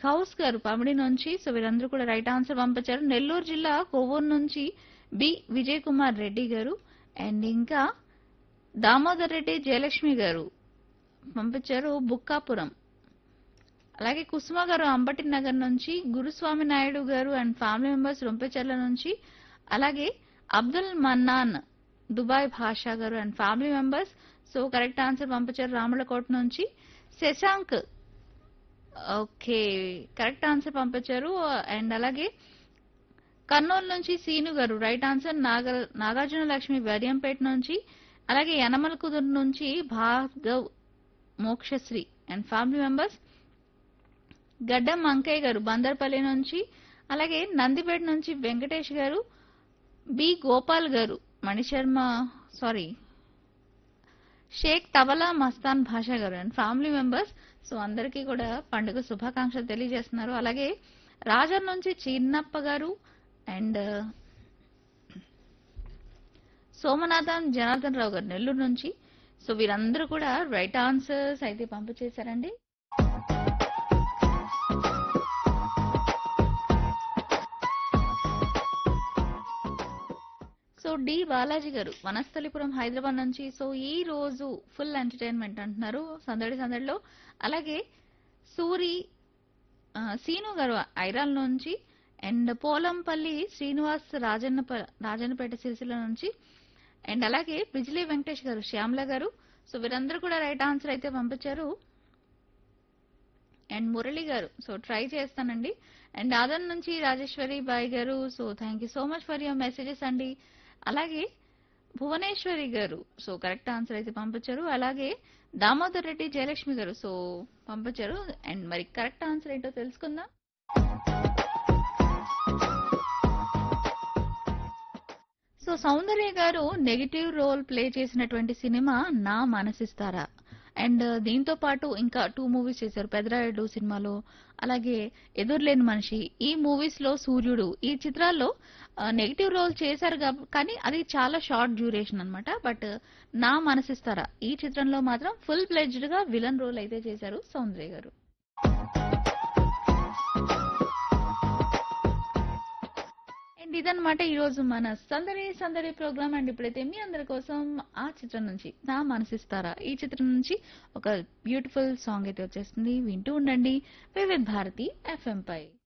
గౌస్ గారు పమిడి నుంచి సో వీరందరూ కూడా రైట్ ఆన్సర్ పంపించారు నెల్లూరు జిల్లా కొవ్వూరు నుంచి బి విజయ్ కుమార్ రెడ్డి గారు అండ్ ఇంకా దామోదర్ రెడ్డి జయలక్ష్మి గారు పంపించారు బుక్కాపురం అలాగే కుసుమ గారు అంబటి నగర్ నుంచి గురుస్వామి నాయుడు గారు అండ్ ఫ్యామిలీ మెంబర్స్ రొంపెచెర్ల నుంచి అలాగే Abdul Mannan Dubai Bhasha garu and family members so correct answer పంపించారు రాములకోట నుంచి శశాంక్ ఓకే కరెక్ట్ ఆన్సర్ పంపించారు అండ్ అలాగే కర్నూలు నుంచి సీను గారు రైట్ ఆన్సర్ నాగ నాగార్జున లక్ష్మి వరియంపేట నుంచి అలాగే యనమల కుదురు నుంచి Bhargav Mokshasri and family members Gaddam Ankaiah గారు బందర్పల్లి నుంచి అలాగే నందిపేట నుంచి వెంకటేష్ గారు B Gopal garu Manisharma sorry Shaik Tabla Mastan Bhasha garu and family members so అందరికీ కూడా పండుగ శుభాకాంక్షలు తెలియజేస్తున్నారు అలాగే రాజర్ నుంచి చిన్నప్ప గారు అండ్ సోమనాథన్ జనార్దన్ రావు గారు నెల్లూరు నుంచి సో వీరందరూ కూడా రైట్ ఆన్సర్స్ అయితే పంపించేశారండి సో డి బాలాజీ గారు వనస్థలిపురం హైదరాబాద్ నుంచి సో ఈ రోజు ఫుల్ ఎంటర్టైన్మెంట్ అంటున్నారు సందడి సందడిలో అలాగే సూరి ఆ, సీను గారు ఐరాల్ నుంచి అండ్ పోలంపల్లి శ్రీనివాస్ రాజన్న రాజన్నపేట సిరిసిల్ల నుంచి అండ్ అలాగే బిజిలీ వెంకటేష్ గారు శ్యామల గారు సో వీరందరూ కూడా రైట్ ఆన్సర్ అయితే పంపించారు and Murali garu so try చేస్తానండి అండ్ ఆదన్ నుంచి Rajeshwari Bai garu so thank you so much for your messages అండి అలాగే భువనేశ్వరి గారు సో కరెక్ట్ ఆన్సర్ అయితే పంపించారు అలాగే దామోదర్ రెడ్డి జయలక్ష్మి గారు సో పంపించారు అండ్ మరి కరెక్ట్ ఆన్సర్ ఏంటో తెలుసుకుందాం so Soundarya garu negative role play చేసినటువంటి సినిమా నా మనసిస్తారా అండ్ దీంతో పాటు ఇంకా టూ మూవీస్ చేశారు పెదరాయుడు సినిమాలో అలాగే ఎదురులేని మనిషి ఈ మూవీస్ లో సూర్యుడు ఈ చిత్రాల్లో నెగిటివ్ రోల్ చేశారు కాబ- కానీ అది చాలా షార్ట్ డ్యూరేషన్ అన్నమాట బట్ నా మనసిస్తారా ఈ చిత్రంలో మాత్రం ఫుల్ ప్లెజ్డ్ గా విలన్ రోల్ అయితే చేశారు సౌందర్య గారు అండ్ ఇదన్నమాట ఈ రోజు మన సందడి సందడి ప్రోగ్రామ్ అండ్ ఇప్పుడైతే మీ అందరి కోసం ఆ చిత్రం నుంచి నా మనసిస్తారా ఈ చిత్రం నుంచి ఒక బ్యూటిఫుల్ సాంగ్ అయితే వచ్చేస్తుంది వింటూ ఉండండి వివిధ్ భారతి ఎఫ్ఎం పై